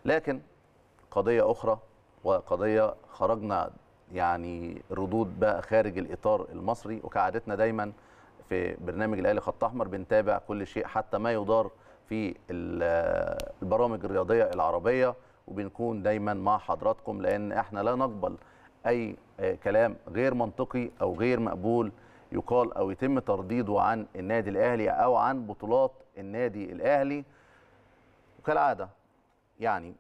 لكن قضيه اخرى وقضيه خرجنا يعني ردود بقى خارج الاطار المصري وكعادتنا دايما في برنامج الاهلي خط احمر بنتابع كل شيء حتى ما يدار في ال- البرامج الرياضيه العربيه وبنكون دايما مع حضراتكم لان احنا لا نقبل اي آه، كلام غير منطقي او غير مقبول يقال او يتم ترديده عن النادي الاهلي او عن بطولات النادي الاهلي وكالعاده يعني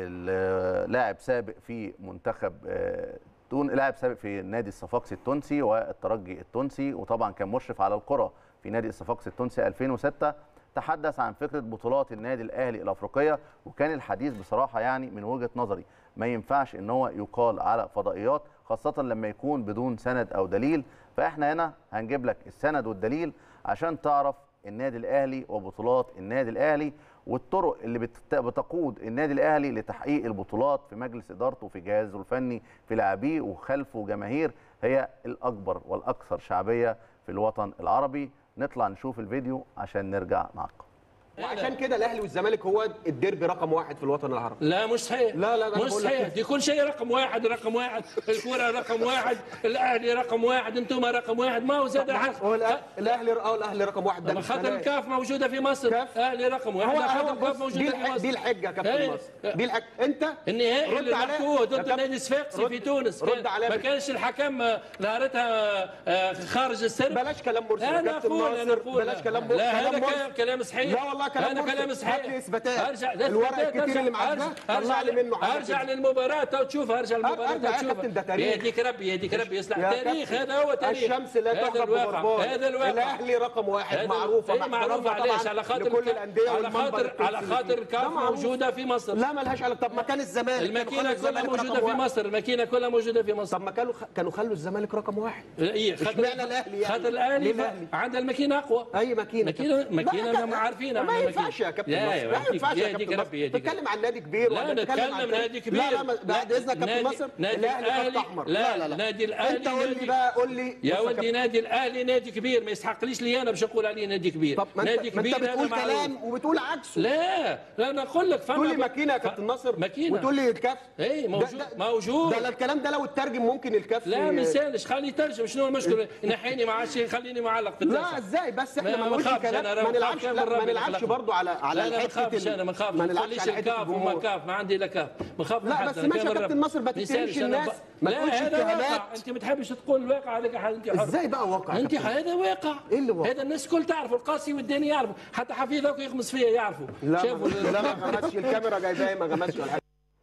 اللاعب سابق في منتخب آه، تون لاعب سابق في نادي الصفاقسي التونسي والترجي التونسي وطبعا كان مشرف على القرى في نادي الصفاقسي التونسي 2006 تحدث عن فكره بطولات النادي الاهلي الافريقيه وكان الحديث بصراحه يعني من وجهه نظري ما ينفعش ان هو يقال على فضائيات خاصه لما يكون بدون سند او دليل فاحنا هنا هنجيب لك السند والدليل عشان تعرف النادي الاهلي وبطولات النادي الاهلي والطرق اللي بت- بتقود النادي الاهلي لتحقيق البطولات في مجلس ادارته في جهازه الفني في لاعبيه وخلفه جماهير هي الاكبر والاكثر شعبيه في الوطن العربي نطلع نشوف الفيديو عشان نرجع نعقب وعشان كده الاهلي والزمالك هو الديربي رقم واحد في الوطن العربي لا مش صحيح لا، لا، أنا مش بقول لك صحيح كده. دي كل شيء رقم واحد رقم واحد الكرة رقم واحد الاهلي رقم واحد انتم رقم واحد ما هو زاد حاجه هو الأه- الاهلي اه الاهلي رقم واحد ده لما مش خاطر كلام. الكاف موجوده في مصر كاف. اهلي رقم واحد هو خاطر هو الكاف بص موجوده دي في الح- مصر دي الحجه يا كابتن إيه. مصر دي الحجه انت النهائي رد اللي عليه. لعبوه يا ضد كابتن، نادي صفاقسي رد- في تونس رد عليه ما بال- كانش الحكم آه، نهارتها آه، خارج السرب بلاش كلام مرسل لا يا انا كابتن اقول انا ناصر اقول بلاش كلام لا مرسل هذا كلام كلام مرسل كلام صحيح لا والله كلام هذا مرسل. كلام صحيح هات لي إثباتات. ارجع ده الورق إثباتات، الكتير أرجع- اللي معاك ده، أرجع- طلع لي منه حاجة ارجع كده. للمباراه تو تشوف ارجع للمباراه أرجع يا تو كابتن، ده تاريخ. يهديك ربي يهديك ربي يصلح يا تاريخ كابتن، هذا هو تاريخ الشمس لا هذا تغرب الواقع بغربال هذا الواقع الاهلي رقم واحد هذا- معروفه إيه مع معروف احترامنا علاش طبعاً على خاطر لكل الك- الانديه على والمنبر خاطر على التونسي خاطر ده الكاف معروف. موجوده في مصر لا ملهاش علاقه طب ما كان الزمالك كانوا الماكينه خلوا كلها الزمالك موجوده رقم في واحد. مصر الماكينه كلها موجوده في مصر طب ما كانوا كانوا خلوا الزمالك رقم واحد ايه اشمعنى الأهلي يعني؟ خاطر الاهلي ليه ف- الأهلي؟ عندها الماكينه اقوى اي ماكينه ماكينه كابتن. ماكينه لا، ما عارفين ما عندنا ينفعش ماكينة. يا كابتن لا، مصر ما يهديك- ينفعش يا يهديك كابتن ربي، مصر يهديك بتتكلم عن نادي كبير لا ولا بتتكلم نتكلم عن نادي كبير لا لا ما- بعد اذنك يا كابتن نادي- مصر نادي الاهلي خط الأهلي- احمر لا، لا لا نادي الأهلي انت قول لي نادي- بقى قول لي يا بص ولدي كابتن، نادي الاهلي نادي كبير ما يستحقليش لي انا باش نقول عليه نادي كبير طب ما نادي انت ما كبير انت هذا بتقول معروف. كلام وبتقول عكسه لا لا انا اقول لك فما تقول لي ماكينه يا كابتن ناصر ماكينه وتقول لي الكاف ايه ده- موجود ده- موجود ده الكلام ده لو اترجم ممكن الكاف لا ي- ما يسالش خليه يترجم شنو المشكله ينحيني ما عادش يخليني معلق في لا التاسع ازاي بس احنا ما- ما ما نقولش بخافش كلام أنا، ما أنا نلعبش بخاف لا من ما ربنا نلعبش خلقني. برضو على على لا لا ما الحته تخافش ال- انا ما نخافش ما نلعبش خليش على حته الكاف وما الجمهور كاف ما عندي لا كاف بخاف من لا، حد، بس أنا ماشي يا كامل كابتن رب. ناصر، ما يسالش تتهمش أنا الناس، ب- ما لا تقولش هذا واقع اتهامات. انت ما تحبش تقول الواقع هذاك حاجة انت حر ازاي بقى واقع يا انت كابتن؟ هذا واقع إيه اللي واقع؟ هذا الناس الكل تعرفوا القاسي والداني يعرفوا حتى حفيظك يغمس فيا يعرفوا لا شافوا ما- لا ما غمسش الكاميرا جايباه ما غمسش ولا حاجه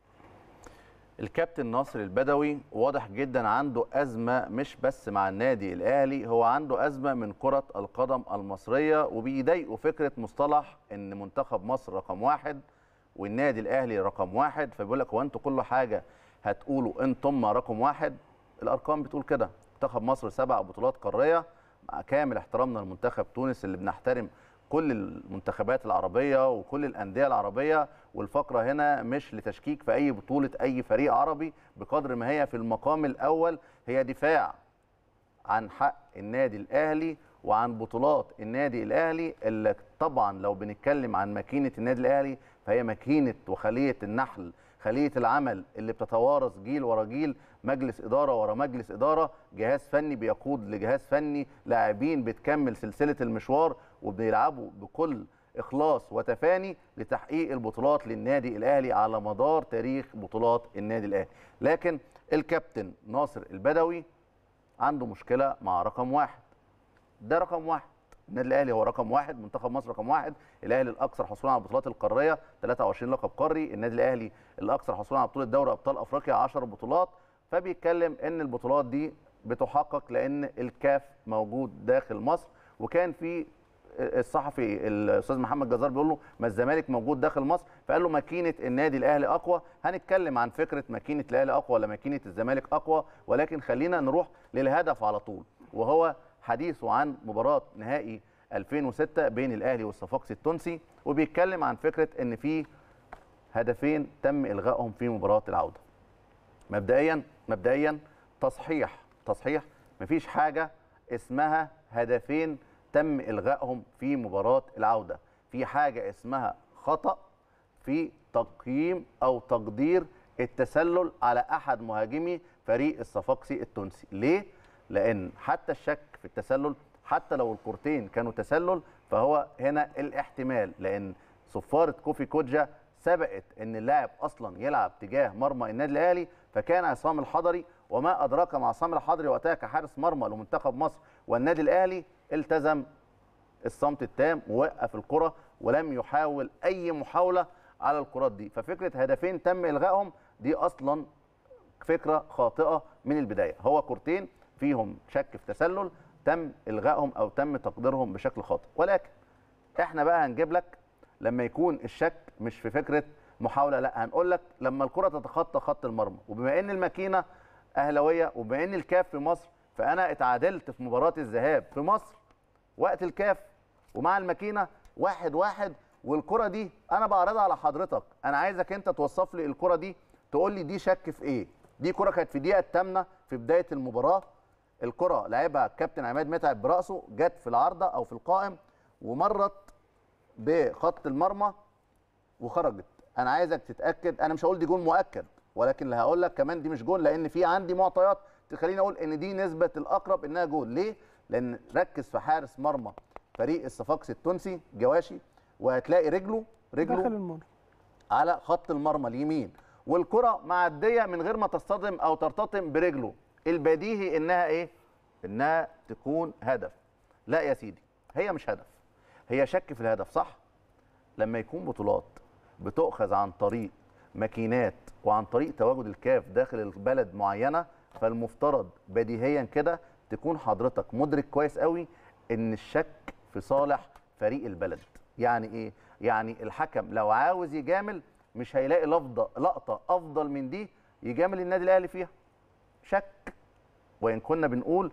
الكابتن ناصر البدوي واضح جدا عنده أزمة مش بس مع النادي الأهلي هو عنده أزمة من كرة القدم المصرية وبيضايقه فكرة مصطلح إن منتخب مصر رقم واحد والنادي الأهلي رقم واحد فبيقول لك هو أنتوا كل حاجة هتقولوا أنتم رقم واحد الأرقام بتقول كده منتخب مصر سبع بطولات قارية مع كامل احترامنا لمنتخب تونس اللي بنحترم كل المنتخبات العربية وكل الأندية العربية والفقرة هنا مش لتشكيك في أي بطولة أي فريق عربي بقدر ما هي في المقام الأول هي دفاع عن حق النادي الأهلي وعن بطولات النادي الأهلي اللي طبعا لو بنتكلم عن ماكينة النادي الأهلي فهي ماكينة وخلية النحل خلية العمل اللي بتتوارث جيل ورا جيل مجلس إدارة ورا مجلس إدارة جهاز فني بيقود لجهاز فني لاعبين بتكمل سلسلة المشوار وبيلعبوا بكل إخلاص وتفاني لتحقيق البطولات للنادي الأهلي على مدار تاريخ بطولات النادي الأهلي لكن الكابتن ناصر البدوي عنده مشكلة مع رقم واحد ده رقم واحد النادي الاهلي هو رقم واحد منتخب مصر رقم واحد الاهلي الاكثر حصولا على البطولات القاريه 23 لقب قاري النادي الاهلي الاكثر حصولا على بطوله دوري ابطال افريقيا 10 بطولات فبيتكلم ان البطولات دي بتحقق لان الكاف موجود داخل مصر وكان في الصحفي الاستاذ محمد جزار بيقول له ما الزمالك موجود داخل مصر فقال له ماكينه النادي الاهلي اقوى هنتكلم عن فكره ماكينه الاهلي اقوى ولا ماكينه الزمالك اقوى ولكن خلينا نروح للهدف على طول وهو حديثه عن مباراه نهائي 2006 بين الاهلي والصفاقسي التونسي وبيتكلم عن فكره ان في هدفين تم الغائهم في مباراه العوده مبدئيا مبدئيا تصحيح تصحيح مفيش حاجه اسمها هدفين تم الغائهم في مباراه العوده في حاجه اسمها خطا في تقييم او تقدير التسلل على احد مهاجمي فريق الصفاقسي التونسي ليه لان حتى الشك في التسلل حتى لو الكورتين كانوا تسلل فهو هنا الاحتمال لان صفاره كوفي كوجا سبقت ان اللاعب اصلا يلعب تجاه مرمى النادي الاهلي فكان عصام الحضري وما ادراك مع عصام الحضري وقتها كحارس مرمى لمنتخب مصر والنادي الاهلي التزم الصمت التام ووقف الكره ولم يحاول اي محاوله على الكرات دي ففكره هدفين تم الغائهم دي اصلا فكره خاطئه من البدايه هو كورتين فيهم شك في تسلل تم الغائهم او تم تقديرهم بشكل خاطئ ولكن احنا بقى هنجيب لك لما يكون الشك مش في فكره محاوله لا هنقول لك لما الكره تتخطى خط المرمى وبما ان الماكينه اهلاويه وبما ان الكاف في مصر فانا اتعادلت في مباراه الذهاب في مصر وقت الكاف ومع الماكينه واحد واحد والكره دي انا بعرضها على حضرتك انا عايزك انت توصف لي الكره دي تقول لي دي شك في ايه دي كره كانت في الدقيقه الثامنه في بدايه المباراه الكره لعبها الكابتن عماد متعب براسه جت في العارضه او في القائم ومرت بخط المرمى وخرجت انا عايزك تتاكد انا مش هقول دي جون مؤكد ولكن اللي هقول لك كمان دي مش جون لان في عندي معطيات تخليني اقول ان دي نسبه الاقرب انها جون ليه لان ركز في حارس مرمى فريق الصفاقسي التونسي جواشي وهتلاقي رجله داخل رجله المرمى على خط المرمى اليمين والكره معديه من غير ما تصطدم او ترتطم برجله البديهي انها ايه انها تكون هدف لا يا سيدي هي مش هدف هي شك في الهدف صح لما يكون بطولات بتؤخذ عن طريق ماكينات وعن طريق تواجد الكاف داخل البلد معينه فالمفترض بديهيا كده تكون حضرتك مدرك كويس قوي ان الشك في صالح فريق البلد يعني ايه يعني الحكم لو عاوز يجامل مش هيلاقي لفظه لقطه افضل من دي يجامل النادي الاهلي فيها شك وان كنا بنقول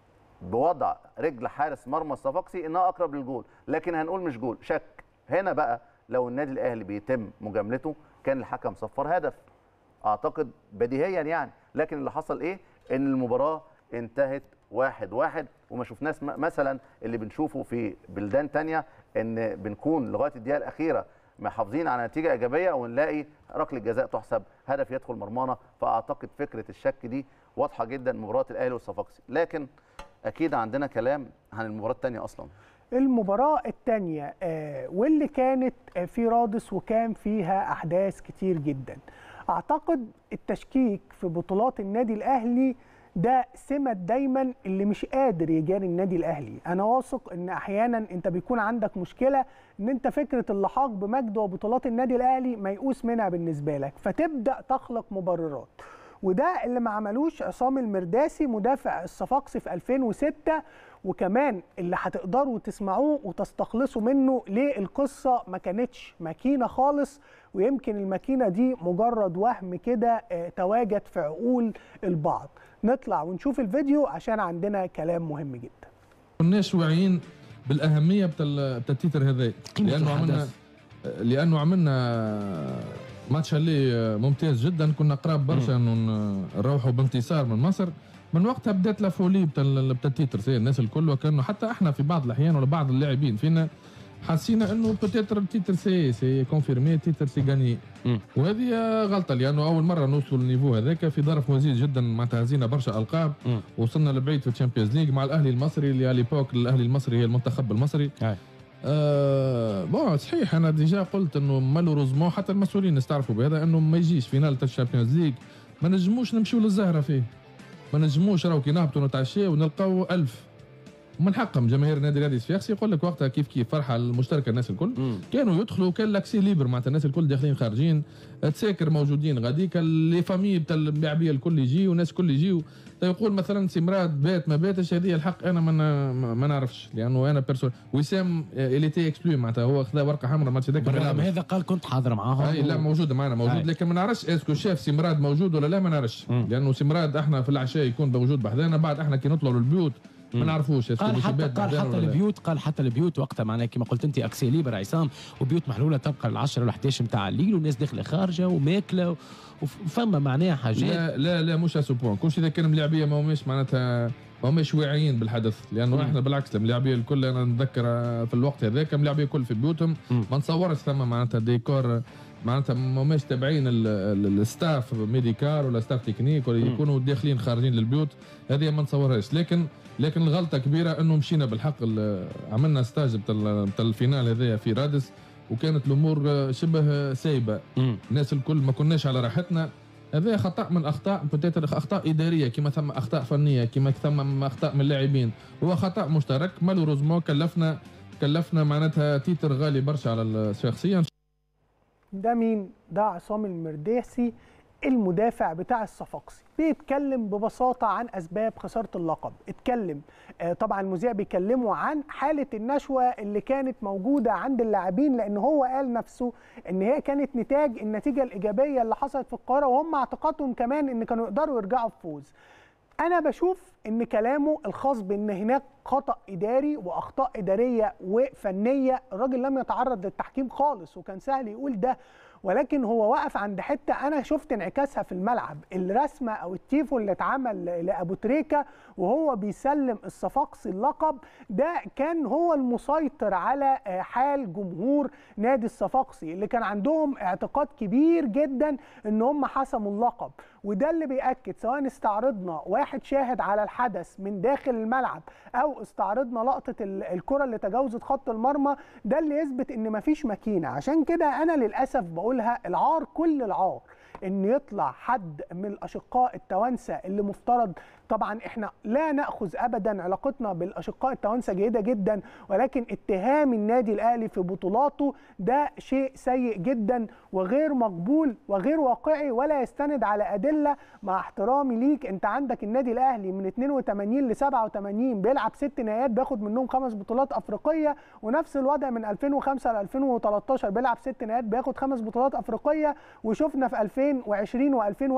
بوضع رجل حارس مرمى الصفاقسي انها اقرب للجول لكن هنقول مش جول شك هنا بقى لو النادي الاهلي بيتم مجاملته كان الحكم صفر هدف اعتقد بديهيا يعني لكن اللي حصل ايه ان المباراه انتهت واحد واحد وما شفناش م- مثلا اللي بنشوفه في بلدان تانية ان بنكون لغايه الدقيقه الاخيره محافظين على نتيجه ايجابيه ونلاقي ركله جزاء تحسب هدف يدخل مرمانا فاعتقد فكره الشك دي واضحه جدا مباراه الاهلي والصفاقسي لكن اكيد عندنا كلام عن المباراه الثانيه اصلا المباراة الثانية واللي كانت آه، في رادس وكان فيها أحداث كتير جدا أعتقد التشكيك في بطولات النادي الأهلي ده سمة دايما اللي مش قادر يجاري النادي الأهلي أنا واثق إن أحيانا أنت بيكون عندك مشكلة إن أنت فكرة اللحاق بمجد وبطولات النادي الأهلي ميؤوس منها بالنسبة لك فتبدأ تخلق مبررات وده اللي ما عملوش عصام المرداسي مدافع الصفاقسي في 2006 وكمان اللي هتقدروا تسمعوه وتستخلصوا منه ليه القصة ما كانتش ماكينة خالص ويمكن الماكينة دي مجرد وهم كده آه، تواجد في عقول البعض نطلع ونشوف الفيديو عشان عندنا كلام مهم جدا كناش واعيين بالاهميه بتاع ال- بتاع التيتر هذا قيمة لانه عملنا الحدث. لانه عملنا ماتش اللي ممتاز جدا كنا قراب برشا انه ن- نروحوا بانتصار من مصر من وقتها بدات لا فولي بتاع ال- بتاع التيتر سي الناس الكل وكانوا حتى احنا في بعض الاحيان ولا بعض اللاعبين فينا حسينا انه بوتيتر التيتر سي سي كونفيرمي التيتر سي غاني مم. وهذه غلطه لانه اول مره نوصلوا للنيفو هذاك في ظرف وزيد جدا معناتها هزينا برشا القاب مم. وصلنا لبعيد في الشامبيونز ليج مع الاهلي المصري اللي على ليبوك الاهلي المصري هي المنتخب المصري أي. آه بون صحيح انا ديجا قلت انه مالوروزمون حتى المسؤولين يستعرفوا بهذا انه ما يجيش فينال تاع الشامبيونز ليج ما نجموش نمشيو للزهره فيه ما نجموش راهو كي نهبطوا نتعشاو ونلقاو ألف ومن حقهم جماهير النادي الرياضي الصفاقسي يقول لك وقتها كيف كيف فرحه المشتركه الناس الكل مم. كانوا يدخلوا كان لاكسي ليبر معناتها الناس الكل داخلين خارجين تساكر موجودين غاديك لي فامي بتاع اللاعبيه الكل يجي والناس الكل يجيو يقول مثلا سي مراد بات ما باتش هذه الحق انا ما ما- ما نعرفش لانه انا بيرسون وسام اللي تي اكسكلو معناتها هو خذا ورقه حمراء الماتش هذاك ما بالرغم لعبش. هذا قال كنت حاضر معاهم اي لا موجوده معنا موجود أي. لكن ما نعرفش اسكو شاف سي مراد موجود ولا لا ما نعرفش مم. لانه سي مراد احنا في العشاء يكون موجود بحذانا بعد احنا كي نطلعوا للبيوت ما مم. نعرفوش اسكو قال باش حتى يبات قال بحذانا حتى ولا لا. البيوت قال حتى البيوت وقتها معناها كما قلت انت اكسي ليبر عصام وبيوت محلوله تبقى ال 10 ولا 11 نتاع الليل والناس داخله خارجه وماكله وفما معناها حاجات لا لا لا مش اسو بوان كلشي اذا كان ملاعبيه ما هماش معناتها ما هماش واعيين بالحدث لانه مم. احنا بالعكس الملاعبيه الكل انا نتذكر آه، في الوقت هذاك الملاعبيه الكل في بيوتهم مم. ما نتصورش ثم معناتها ديكور معناتها ماهماش تابعين ال- ال- الستاف ميديكال ولا ستاف تكنيك ولا يكونوا داخلين خارجين للبيوت هذه ما نتصورهاش لكن لكن الغلطه كبيره انه مشينا بالحق ال- عملنا ستاج بتاع ال- بتاع الفينال هذايا في رادس وكانت الامور آه، شبه سايبه مم. الناس الكل ما كناش على راحتنا هذا خطا من اخطاء بتاتر اخطاء اداريه كما ثم اخطاء فنيه كما ثم اخطاء من اللاعبين هو خطا مشترك مالوروزمون كلفنا كلفنا معناتها تيتر غالي برشا على الشخصيه ده مين؟ ده عصام المرداسي المدافع بتاع الصفاقسي بيتكلم ببساطة عن أسباب خسارة اللقب اتكلم آه، طبعا المذيع بيكلمه عن حالة النشوة اللي كانت موجودة عند اللاعبين لأن هو قال نفسه إن هي كانت نتاج النتيجة الإيجابية اللي حصلت في القاهرة وهم اعتقادهم كمان إن كانوا يقدروا يرجعوا بفوز انا بشوف ان كلامه الخاص بان هناك خطا اداري واخطاء اداريه وفنيه الراجل لم يتعرض للتحكيم خالص وكان سهل يقول ده ولكن هو وقف عند حته انا شفت انعكاسها في الملعب الرسمه او التيفو اللي اتعمل لابو تريكه وهو بيسلم الصفاقسي اللقب ده كان هو المسيطر على آه، حال جمهور نادي الصفاقسي اللي كان عندهم اعتقاد كبير جدا ان هم حسموا اللقب وده اللي بيأكد سواء استعرضنا واحد شاهد على الحدث من داخل الملعب او استعرضنا لقطه ال- الكره اللي تجاوزت خط المرمى ده اللي يثبت ان مفيش ماكينه عشان كده انا للاسف بقولها العار كل العار ان يطلع حد من الاشقاء التوانسه اللي مفترض طبعا احنا لا ناخذ ابدا علاقتنا بالاشقاء التوانسه جيده جدا ولكن اتهام النادي الاهلي في بطولاته ده شيء سيء جدا وغير مقبول وغير واقعي ولا يستند على ادله مع احترامي ليك انت عندك النادي الاهلي من 82 ل 87 بيلعب ست نهائيات بياخد منهم خمس بطولات افريقيه ونفس الوضع من 2005 ل 2013 بيلعب ست نهائيات بياخد خمس بطولات افريقيه وشفنا في 2020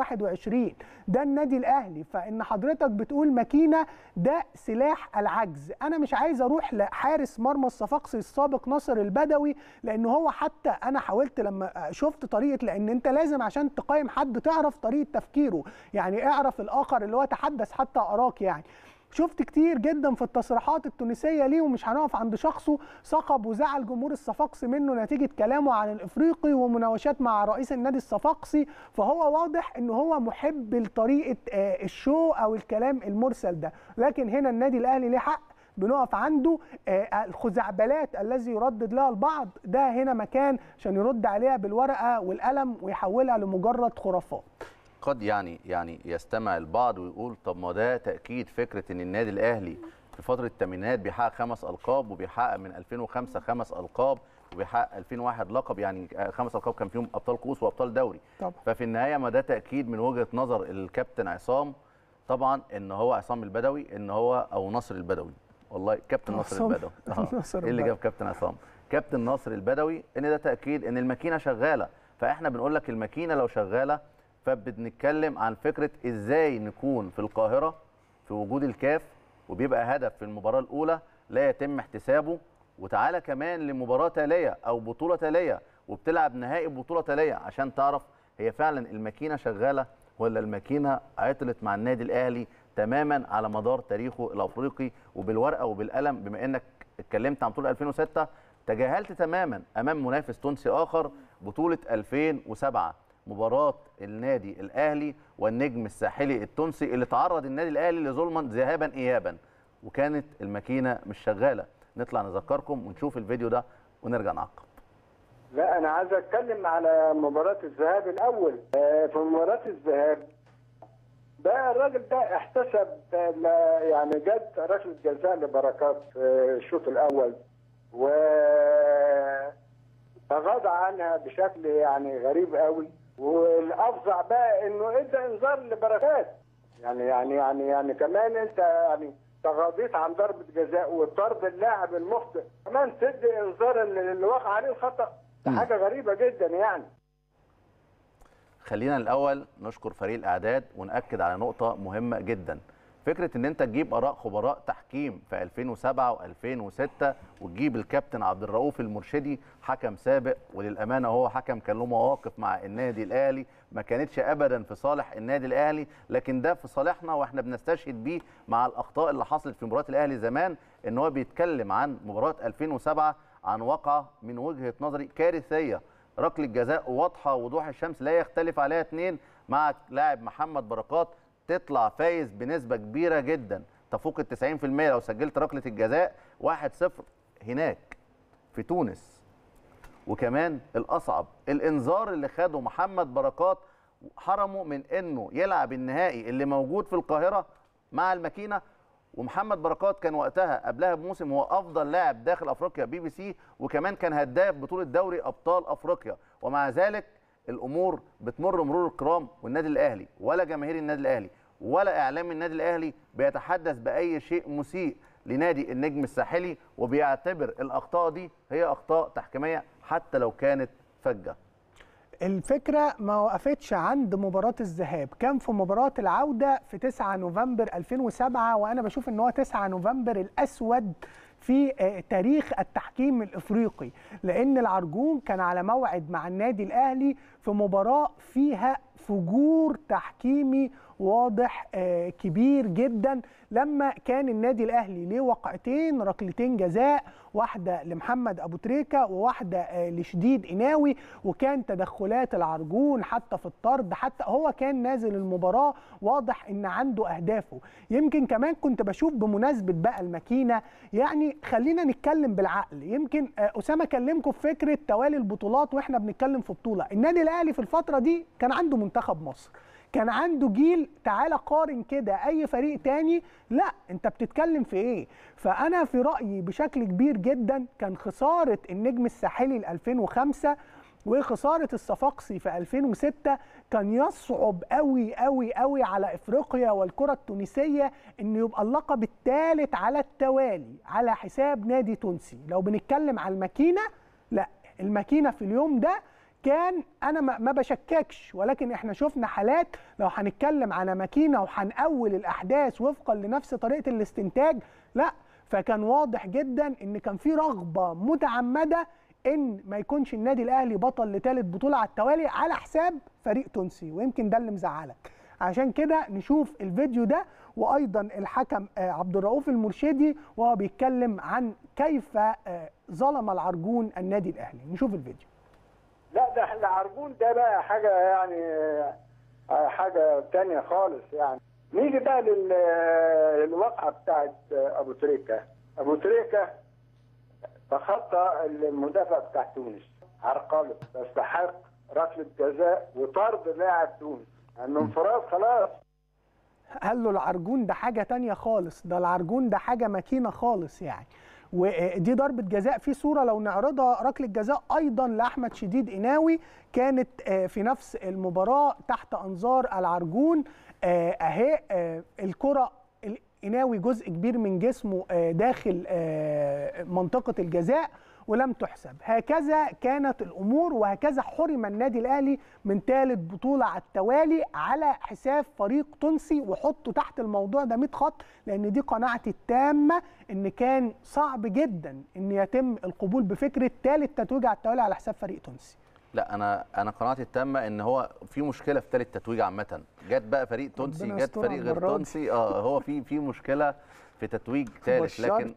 و2021 ده النادي الاهلي فان حضرتك بتقول ماكينه ده سلاح العجز انا مش عايز اروح لحارس مرمى الصفاقسي السابق ناصر البدوي لان هو حتى انا حاولت لما شفت طريقه لان انت لازم عشان تقيم حد تعرف طريقه تفكيره يعني اعرف الاخر اللي هو تحدث حتى اراك يعني شفت كتير جدا في التصريحات التونسيه ليه ومش هنقف عند شخصه صخب وزعل جمهور الصفاقسي منه نتيجه كلامه عن الافريقي ومناوشات مع رئيس النادي الصفاقسي فهو واضح ان هو محب لطريقه آه، الشو او الكلام المرسل ده لكن هنا النادي الاهلي ليه حق بنقف عنده آه، الخزعبلات الذي يردد لها البعض ده هنا مكان عشان يرد عليها بالورقه والقلم ويحولها لمجرد خرافات قد يعني يعني يستمع البعض ويقول طب ما ده تاكيد فكره ان النادي الاهلي في فتره الثمانينات بيحقق خمس القاب وبيحقق من 2005 خمس القاب وبيحقق 2001 لقب يعني خمس القاب كان فيهم ابطال كؤوس وابطال دوري طبعا. ففي النهايه ما ده تاكيد من وجهه نظر الكابتن عصام طبعا ان هو عصام البدوي ان هو او نصر البدوي والله كابتن نصر عصام- البدوي آه. نصر ايه اللي البدوي. جاب كابتن عصام كابتن نصر البدوي ان ده تاكيد ان الماكينه شغاله فاحنا بنقول لك الماكينه لو شغاله فبنتكلم عن فكره ازاي نكون في القاهره في وجود الكاف وبيبقى هدف في المباراه الاولى لا يتم احتسابه وتعالى كمان لمباراه تاليه او بطوله تاليه وبتلعب نهائي بطوله تاليه عشان تعرف هي فعلا الماكينه شغاله ولا الماكينه عطلت مع النادي الاهلي تماما على مدار تاريخه الافريقي وبالورقه وبالقلم بما انك اتكلمت عن بطوله 2006 تجاهلت تماما امام منافس تونسي اخر بطوله 2007 مباراه النادي الاهلي والنجم الساحلي التونسي اللي تعرض النادي الاهلي لظلما ذهابا ايابا وكانت الماكينه مش شغاله نطلع نذكركم ونشوف الفيديو ده ونرجع نعقب لا انا عايز اتكلم على مباراه الذهاب الاول آه، في مباراه الذهاب ده الراجل ده احتسب آه، لا- يعني جد ركله جزاء لبركات في الشوط الاول و تغاضى عنها بشكل يعني غريب قوي والافظع بقى انه ادى انذار لبركات يعني يعني يعني يعني كمان انت يعني تغاضيت عن ضربه جزاء وطرد اللاعب المخطئ كمان تدي انذار ان اللي وقع عليه الخطا ده حاجه غريبه جدا يعني خلينا الاول نشكر فريق الاعداد وناكد على نقطه مهمه جدا فكره ان انت تجيب اراء خبراء تحكيم في 2007 و2006 وتجيب الكابتن عبد الرؤوف المرشدي حكم سابق وللامانه هو حكم كان له مواقف مع النادي الاهلي ما كانتش ابدا في صالح النادي الاهلي لكن ده في صالحنا واحنا بنستشهد بيه مع الاخطاء اللي حصلت في مباراه الاهلي زمان ان هو بيتكلم عن مباراه 2007 عن واقعه من وجهه نظري كارثيه ركله جزاء واضحه وضوح الشمس لا يختلف عليها اثنين مع لاعب محمد بركات تطلع فايز بنسبه كبيره جدا تفوق ال 90% لو سجلت ركله الجزاء 1-0 هناك في تونس وكمان الاصعب الانذار اللي خده محمد بركات حرمه من انه يلعب النهائي اللي موجود في القاهره مع الماكينه ومحمد بركات كان وقتها قبلها بموسم هو افضل لاعب داخل افريقيا بي بي سي وكمان كان هداف بطوله دوري ابطال افريقيا ومع ذلك الامور بتمر مرور الكرام والنادي الاهلي ولا جماهير النادي الاهلي ولا اعلام النادي الاهلي بيتحدث باي شيء مسيء لنادي النجم الساحلي وبيعتبر الاخطاء دي هي اخطاء تحكيميه حتى لو كانت فجه الفكرة ما وقفتش عند مباراة الذهاب كان في مباراة العودة في 9 نوفمبر 2007 وأنا بشوف أن هو 9 نوفمبر الأسود في آه، تاريخ التحكيم الافريقي لان العرجون كان على موعد مع النادي الاهلي في مباراه فيها فجور تحكيمي واضح آه، كبير جدا لما كان النادي الاهلي ليه وقعتين ركلتين جزاء واحده لمحمد ابو تريكه وواحده آه، لشديد قناوي وكان تدخلات العرجون حتى في الطرد حتى هو كان نازل المباراه واضح ان عنده اهدافه يمكن كمان كنت بشوف بمناسبه بقى الماكينه يعني خلينا نتكلم بالعقل يمكن آه، اسامه كلمكم في فكره توالي البطولات واحنا بنتكلم في بطوله النادي الاهلي في الفتره دي كان عنده منتخب مصر كان عنده جيل تعالى قارن كده اي فريق تاني لا انت بتتكلم في ايه فانا في رايي بشكل كبير جدا كان خساره النجم الساحلي ل 2005 وخساره الصفاقسي في 2006 كان يصعب قوي قوي قوي على افريقيا والكره التونسيه انه يبقى اللقب الثالث على التوالي على حساب نادي تونسي لو بنتكلم على الماكينه لا الماكينه في اليوم ده كان انا ما ما بشككش ولكن احنا شفنا حالات لو هنتكلم على ماكينه وهنأول الاحداث وفقا لنفس طريقه الاستنتاج لا فكان واضح جدا ان كان في رغبه متعمده ان ما يكونش النادي الاهلي بطل لثالث بطوله على التوالي على حساب فريق تونسي ويمكن ده اللي مزعلك عشان كده نشوف الفيديو ده وايضا الحكم آه، عبد الرؤوف المرشدي وهو بيتكلم عن كيف آه، ظلم العرجون النادي الاهلي نشوف الفيديو لا ده العرجون ده بقى حاجة يعني آه، حاجة تانية خالص يعني نيجي بقى لل- للواقعة بتاعت أبو تريكة أبو تريكة تخطى المدافع بتاع تونس عرقله تستحق ركلة جزاء وطرد لاعب تونس انه انفراد خلاص قال له العرجون ده حاجة تانية خالص ده العرجون ده حاجة ماكينة خالص يعني ودي ضربة جزاء في صورة لو نعرضها ركلة جزاء أيضا لأحمد شديد قناوي كانت آه، في نفس المباراة تحت أنظار العرجون آه، أهي آه، الكرة قناوي جزء كبير من جسمه آه، داخل آه، منطقة الجزاء ولم تحسب هكذا كانت الامور وهكذا حرم النادي الاهلي من ثالث بطوله على التوالي على حساب فريق تونسي وحطوا تحت الموضوع ده 100 خط لان دي قناعتي التامه ان كان صعب جدا ان يتم القبول بفكره ثالث تتويج على التوالي على حساب فريق تونسي لا انا انا قناعتي التامه ان هو في مشكله في ثالث تتويج عامه جت بقى فريق تونسي ربنا جت يسترها فريق غير المرة دي. تونسي اه هو في في مشكله في تتويج ثالث لكن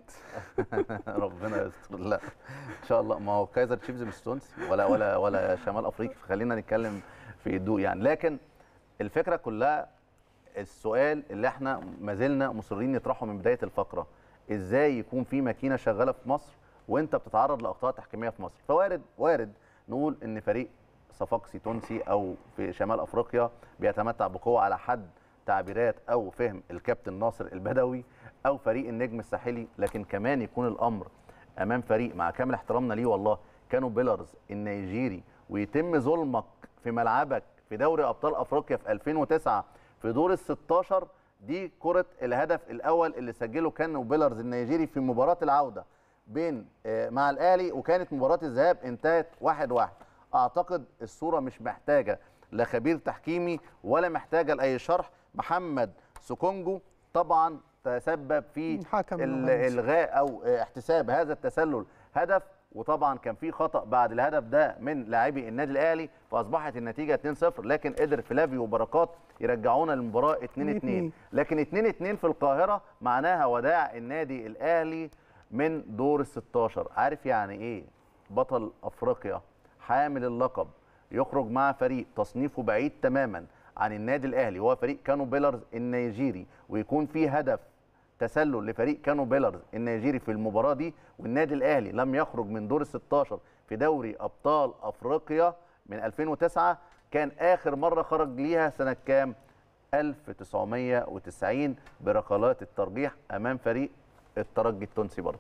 ربنا يستر لا ان شاء الله ما هو كايزر تشيفز مش تونسي ولا ولا ولا شمال افريقي فخلينا نتكلم في هدوء يعني لكن الفكره كلها السؤال اللي احنا ما زلنا مصرين نطرحه من بدايه الفقره ازاي يكون في ماكينه شغاله في مصر وانت بتتعرض لاخطاء تحكيميه في مصر فوارد وارد نقول ان فريق صفاقسي تونسي او في شمال افريقيا بيتمتع بقوه على حد تعبيرات او فهم الكابتن ناصر البدوي او فريق النجم الساحلي لكن كمان يكون الامر امام فريق مع كامل احترامنا ليه والله كانوا بيلرز النيجيري ويتم ظلمك في ملعبك في دوري ابطال افريقيا في 2009 في دور ال 16 دي كره الهدف الاول اللي سجله كان بيلرز النيجيري في مباراه العوده بين آه، مع الاهلي وكانت مباراه الذهاب انتهت 1-1 واحد واحد. اعتقد الصوره مش محتاجه لا خبير تحكيمي ولا محتاجه لاي شرح محمد سوكونجو طبعا تسبب في الحكم ال- المغربي. الغاء او احتساب هذا التسلل هدف وطبعا كان في خطا بعد الهدف ده من لاعبي النادي الاهلي فاصبحت النتيجه 2-0 لكن قدر فلافيو وبركات يرجعونا للمباراه 2-2 2-2. لكن 2-2 في القاهره معناها وداع النادي الاهلي من دور ال 16 عارف يعني ايه بطل افريقيا حامل اللقب يخرج مع فريق تصنيفه بعيد تماما عن النادي الاهلي وهو فريق كانو بيلرز النيجيري ويكون في هدف تسلل لفريق كانو بيلرز النيجيري في المباراه دي والنادي الاهلي لم يخرج من دور ال 16 في دوري ابطال افريقيا من 2009 كان اخر مره خرج ليها سنه كام 1990 بركلات الترجيح امام فريق الترجي التونسي برضه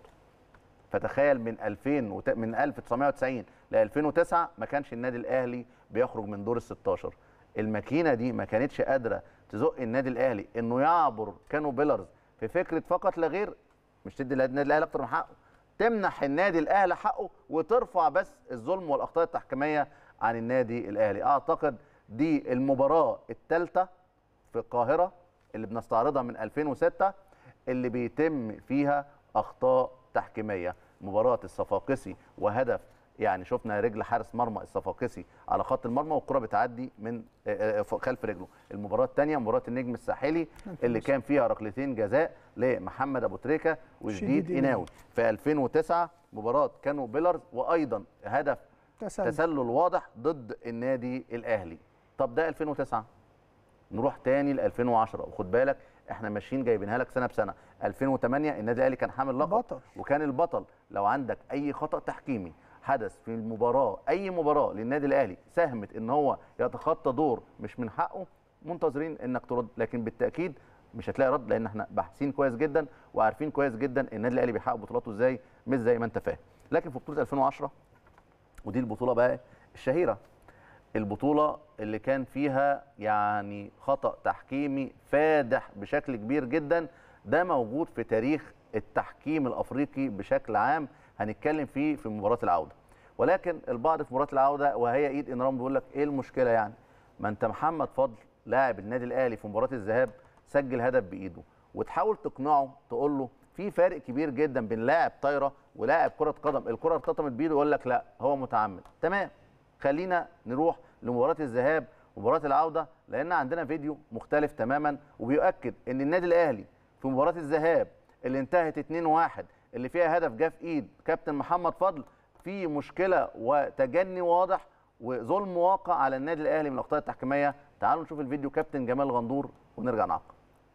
فتخيل من 2000 وت... من 1990 ل 2009 ما كانش النادي الاهلي بيخرج من دور ال 16 الماكينه دي ما كانتش قادره تزق النادي الاهلي انه يعبر كانو بيلرز في فكره فقط لا غير مش تدي النادي الاهلي اكتر من حقه تمنح النادي الاهلي حقه وترفع بس الظلم والاخطاء التحكيميه عن النادي الاهلي اعتقد دي المباراه الثالثه في القاهره اللي بنستعرضها من 2006 اللي بيتم فيها اخطاء تحكيميه مباراه الصفاقسي وهدف يعني شفنا رجل حارس مرمى الصفاقسي على خط المرمى والكره بتعدي من آه، آه، خلف رجله المباراه الثانيه مباراه النجم الساحلي اللي كان فيها ركلتين جزاء لمحمد ابو تريكه وجديد شديد قناوي في 2009 مباراه كانوا بيلرز وايضا هدف تسلل. تسلل واضح ضد النادي الاهلي طب ده 2009 نروح تاني ل 2010 وخد بالك احنا ماشيين جايبينها لك سنه بسنه 2008 النادي الاهلي كان حامل لقب بطل. وكان البطل لو عندك اي خطا تحكيمي حدث في المباراه اي مباراه للنادي الاهلي ساهمت ان هو يتخطى دور مش من حقه منتظرين انك ترد لكن بالتاكيد مش هتلاقي رد لان احنا باحثين كويس جدا وعارفين كويس جدا النادي الاهلي بيحقق بطولاته ازاي مش زي ما انت فاهم لكن في بطوله 2010 ودي البطوله بقى الشهيره البطوله اللي كان فيها يعني خطا تحكيمي فادح بشكل كبير جدا ده موجود في تاريخ التحكيم الافريقي بشكل عام هنتكلم فيه في مباراه العوده ولكن البعض في مباراه العوده وهي ايد انرام بيقول لك ايه المشكله يعني ما انت محمد فضل لاعب النادي الاهلي في مباراه الذهاب سجل هدف بايده وتحاول تقنعه تقول له في فارق كبير جدا بين لاعب طايره ولاعب كره قدم الكره ارتطمت بايده يقول لك لا هو متعمد تمام خلينا نروح لمباراه الذهاب ومباراه العوده لان عندنا فيديو مختلف تماما وبيؤكد ان النادي الاهلي في مباراه الذهاب اللي انتهت 2-1 اللي فيها هدف جه في ايد كابتن محمد فضل في مشكله وتجني واضح وظلم واقع على النادي الاهلي من الاخطاء التحكيميه تعالوا نشوف الفيديو كابتن جمال غندور ونرجع نعقب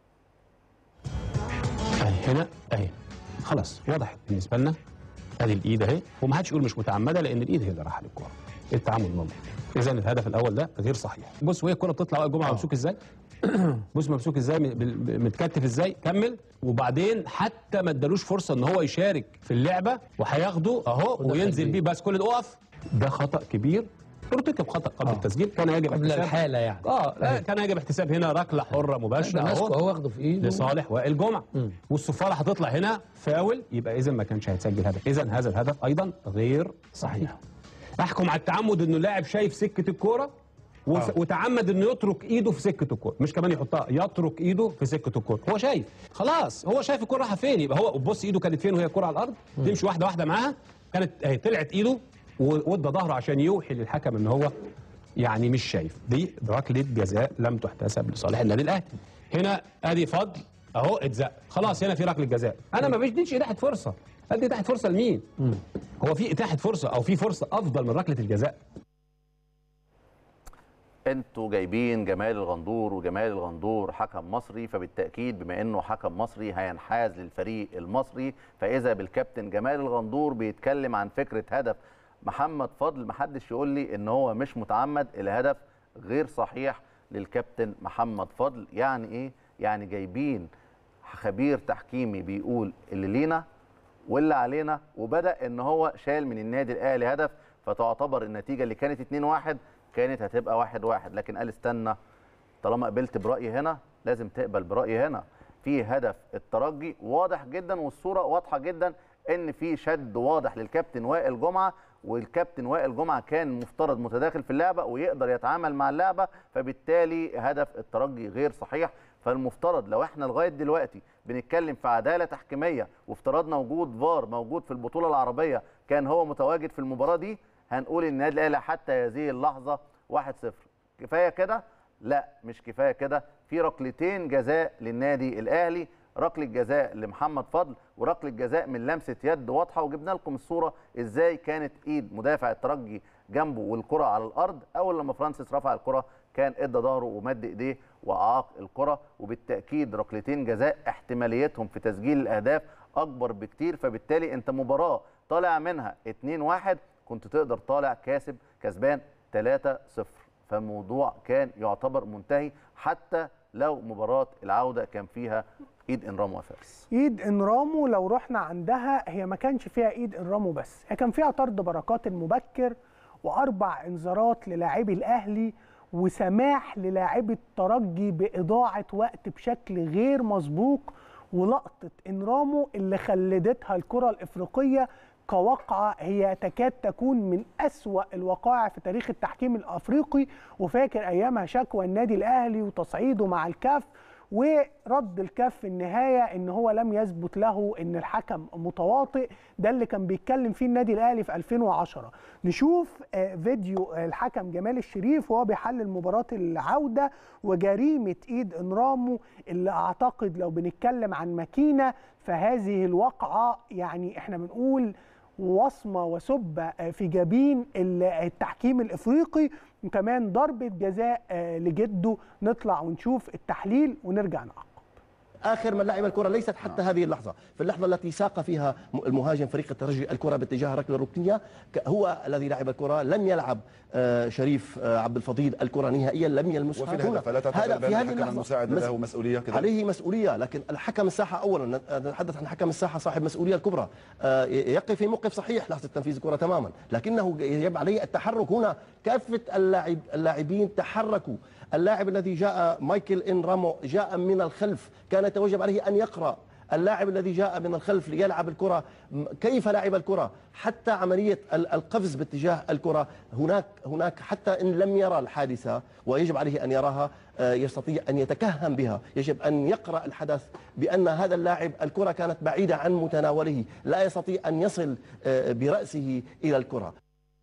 اهي هنا اهي خلاص وضحت بالنسبه لنا ادي الايد اهي وما حدش يقول مش متعمده لان الايد هي اللي رايحه للكوره التعامل موجود اذا الهدف الاول ده غير صحيح بص وهي الكوره بتطلع وائل جمعه ممسوك ازاي بص ممسوك ازاي م- بال- متكتف ازاي كمل وبعدين حتى ما ادالوش فرصه ان هو يشارك في اللعبه وهياخده اهو وينزل بيه بس كل ده اقف ده خطا كبير ارتكب خطا قبل التسجيل كان يجب قبل احتساب الحالة يعني. اه لا كان يجب احتساب هنا ركله حره مباشره ماسكه اهو واخده في ايده لصالح وائل جمعه والصفاره هتطلع هنا فاول يبقى اذا ما كانش هيتسجل هدف اذا هذا الهدف ايضا غير صحيح احكم على التعمد انه لاعب شايف سكه الكوره وف... آه. وتعمد انه يترك ايده في سكه الكوره مش كمان يحطها يترك ايده في سكه الكوره هو شايف خلاص هو شايف الكوره رايحه فين يبقى هو بص ايده كانت فين وهي الكوره على الارض تمشي واحده واحده معاها كانت اهي طلعت ايده وادى ظهره عشان يوحي للحكم ان هو يعني مش شايف دي ركله جزاء لم تحتسب لصالح النادي الاهلي هنا ادي فضل اهو اتزق خلاص هنا في ركله جزاء انا ما بديش اتاحه فرصه ادي اتاحه فرصه لمين هو في اتاحه فرصه او في فرصه افضل من ركله الجزاء انتوا جايبين جمال الغندور وجمال الغندور حكم مصري فبالتاكيد بما انه حكم مصري هينحاز للفريق المصري فاذا بالكابتن جمال الغندور بيتكلم عن فكره هدف محمد فضل محدش يقول لي ان هو مش متعمد الهدف غير صحيح للكابتن محمد فضل يعني ايه يعني جايبين خبير تحكيمي بيقول اللي لينا واللي علينا وبدا ان هو شال من النادي الاهلي هدف فتعتبر النتيجه اللي كانت 2-1 كانت هتبقى 1-1 لكن قال استنى طالما قبلت برايي هنا لازم تقبل برايي هنا في هدف الترجي واضح جدا والصوره واضحه جدا ان في شد واضح للكابتن وائل جمعه والكابتن وائل جمعه كان مفترض متداخل في اللعبه ويقدر يتعامل مع اللعبه فبالتالي هدف الترجي غير صحيح فالمفترض لو احنا لغايه دلوقتي بنتكلم في عداله تحكيميه وافترضنا وجود فار موجود في البطوله العربيه كان هو متواجد في المباراه دي هنقول ان النادي الاهلي حتى هذه اللحظه 1-0 كفايه كده لا مش كفايه كده في ركلتين جزاء للنادي الاهلي ركله جزاء لمحمد فضل وركله جزاء من لمسه يد واضحه وجبنا لكم الصوره ازاي كانت ايد مدافع الترجي جنبه والكره على الارض اول لما فرانسيس رفع الكره كان ادى ظهره ومد ايديه واعاق الكره وبالتاكيد ركلتين جزاء احتماليتهم في تسجيل الاهداف اكبر بكتير فبالتالي انت مباراه طالع منها 2-1 كنت تقدر طالع كاسب كسبان 3-0 فالموضوع كان يعتبر منتهي حتى لو مباراه العوده كان فيها ايد انرام وفارس ايد انرامو لو رحنا عندها هي ما كانش فيها ايد انرامو بس هي كان فيها طرد بركات المبكر واربع انذارات للاعبي الاهلي وسماح للاعبي الترجي باضاعه وقت بشكل غير مسبوق ولقطه انرامو اللي خلدتها الكره الافريقيه كواقعة هي تكاد تكون من أسوأ الوقائع في تاريخ التحكيم الأفريقي وفاكر أيامها شكوى النادي الأهلي وتصعيده مع الكاف ورد الكاف في النهاية ان هو لم يثبت له ان الحكم متواطئ ده اللي كان بيتكلم فيه النادي الاهلي في 2010 نشوف آه، فيديو آه، الحكم جمال الشريف وهو بيحلل مباراة العودة وجريمة ايد انرامو اللي اعتقد لو بنتكلم عن ماكينة فهذه الواقعة يعني احنا بنقول وصمة وسبة آه، في جبين ال- التحكيم الافريقي وكمان ضربة جزاء آه، لجده نطلع ونشوف التحليل ونرجع نعقب اخر من لعب الكره ليست حتى هذه اللحظه في اللحظه التي ساق فيها المهاجم فريق الترجي الكره باتجاه ركله الركنيه ك- هو الذي لعب الكره لم يلعب آه، شريف آه، عبد الفضيل الكره نهائيا لم يلمسها وفي الهدف لا تعتقد هذا بأن في هذه الحكم اللحظه المساعد مس- له مسؤوليه كذلك؟ عليه مسؤوليه لكن الحكم الساحه اولا نتحدث عن حكم الساحه صاحب مسؤوليه الكبرى آه، يقف في موقف صحيح لحظه تنفيذ الكره تماما لكنه يجب عليه التحرك هنا كافه اللاعب اللاعبين تحركوا اللاعب الذي جاء مايكل ان رامو جاء من الخلف كان يتوجب عليه ان يقرا اللاعب الذي جاء من الخلف ليلعب الكرة م- كيف لعب الكرة حتى عملية ال- القفز باتجاه الكرة هناك هناك حتى إن لم يرى الحادثة ويجب عليه أن يراها آه، يستطيع أن يتكهن بها يجب أن يقرأ الحدث بأن هذا اللاعب الكرة كانت بعيدة عن متناوله لا يستطيع أن يصل آه، برأسه إلى الكرة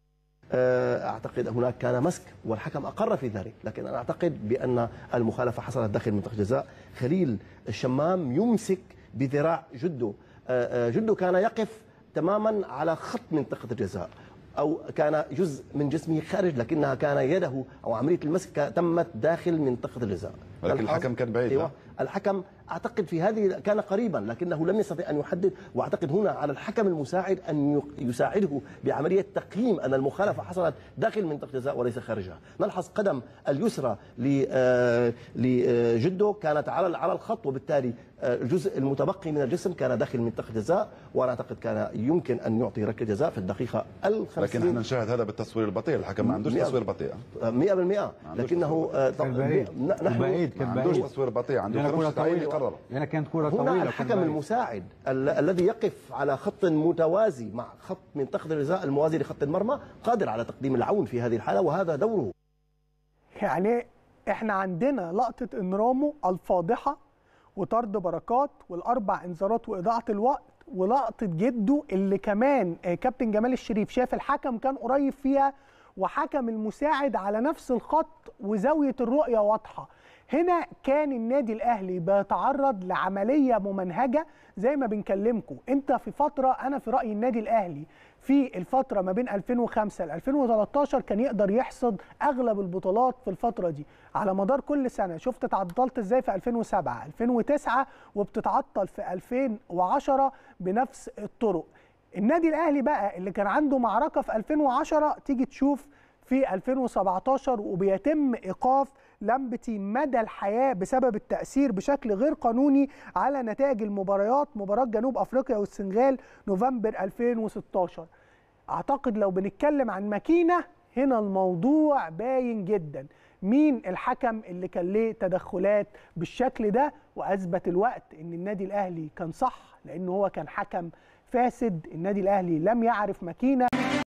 آه، اعتقد هناك كان مسك والحكم اقر في ذلك لكن انا اعتقد بان المخالفه حصلت داخل منطقه الجزاء خليل الشمام يمسك بذراع جده آه، آه، جده كان يقف تماما على خط منطقه الجزاء او كان جزء من جسمه خارج لكنها كان يده او عمليه المسك كا- تمت داخل منطقه الجزاء ولكن الحظ- الحكم كان بعيد، ايوه ها؟ الحكم اعتقد في هذه كان قريبا لكنه لم يستطع ان يحدد واعتقد هنا على الحكم المساعد ان يق- يساعده بعمليه تقييم ان المخالفه حصلت داخل منطقه الجزاء وليس خارجها نلحظ قدم اليسرى ل- آه، لجده كانت على على الخط وبالتالي آه، الجزء المتبقي من الجسم كان داخل منطقه الجزاء وانا اعتقد كان يمكن ان يعطي ركله جزاء في الدقيقه لكن الخمسين احنا نشاهد هذا بالتصوير البطيء الحكم ما عندوش مئة- تصوير بطيء 100% لكنه آه، طب- بعيد. نحن بعيد، ما كان عندوش بعيد. تصوير بطيء عنده لأن كرة خمس ثواني طويلة يقرر لأن كانت كرة هنا طويلة كان الحكم بعيد. المساعد ال- الذي يقف على خط متوازي مع خط منطقة الجزاء الموازي لخط المرمى قادر على تقديم العون في هذه الحالة وهذا دوره يعني احنا عندنا لقطة انرامو الفاضحة وطرد بركات والاربع انذارات واضاعة الوقت ولقطة جده اللي كمان آه، كابتن جمال الشريف شاف الحكم كان قريب فيها وحكم المساعد على نفس الخط وزاوية الرؤية واضحة هنا كان النادي الاهلي بيتعرض لعمليه ممنهجه زي ما بنكلمكم انت في فتره انا في رايي النادي الاهلي في الفتره ما بين 2005 ل 2013 كان يقدر يحصد اغلب البطولات في الفتره دي على مدار كل سنه شفت اتعطلت ازاي في 2007 2009 وبتتعطل في 2010 بنفس الطرق النادي الاهلي بقى اللي كان عنده معركه في 2010 تيجي تشوف في 2017 وبيتم ايقاف لمبتي مدى الحياه بسبب التاثير بشكل غير قانوني على نتائج المباريات مباراه جنوب افريقيا والسنغال نوفمبر 2016 اعتقد لو بنتكلم عن ماكينه هنا الموضوع باين جدا مين الحكم اللي كان ليه تدخلات بالشكل ده واثبت الوقت ان النادي الاهلي كان صح لان هو كان حكم فاسد النادي الاهلي لم يعرف ماكينه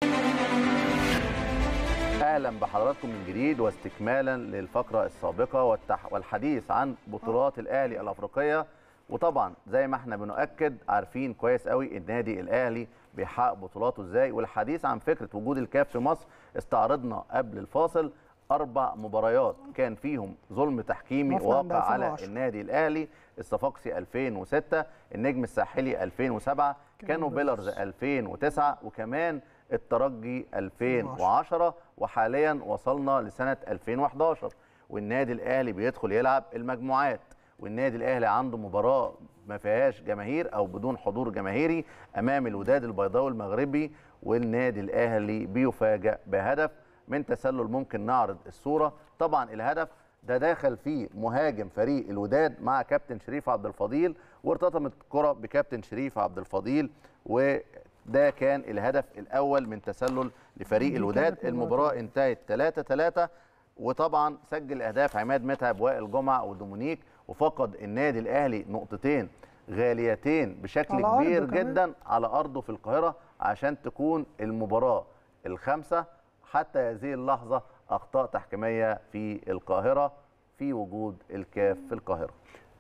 اهلا بحضراتكم من جديد واستكمالا للفقره السابقه والتح... والحديث عن بطولات الاهلي الافريقيه وطبعا زي ما احنا بنؤكد عارفين كويس قوي النادي الاهلي بيحقق بطولاته ازاي والحديث عن فكره وجود الكاف في مصر استعرضنا قبل الفاصل اربع مباريات كان فيهم ظلم تحكيمي مفروض عند واقع على 2010. النادي الاهلي الصفاقسي 2006 النجم الساحلي 2007 كانوا بيلرز 2009 وكمان الترجي 2010 وحاليا وصلنا لسنه 2011 والنادي الاهلي بيدخل يلعب المجموعات والنادي الاهلي عنده مباراه ما فيهاش جماهير او بدون حضور جماهيري امام الوداد البيضاوي المغربي والنادي الاهلي بيفاجئ بهدف من تسلل ممكن نعرض الصوره طبعا الهدف ده داخل فيه مهاجم فريق الوداد مع كابتن شريف عبد الفضيل وارتطمت الكره بكابتن شريف عبد الفضيل وده كان الهدف الاول من تسلل لفريق دي الوداد كانت مباراة المباراه انتهت 3 3 وطبعا سجل اهداف عماد متعب وائل جمعه ودومونيك وفقد النادي الاهلي نقطتين غاليتين بشكل على أرضه كبير كمان. جدا على ارضه في القاهره عشان تكون المباراه الخامسه حتى هذه اللحظه اخطاء تحكيميه في القاهره في وجود الكاف في القاهره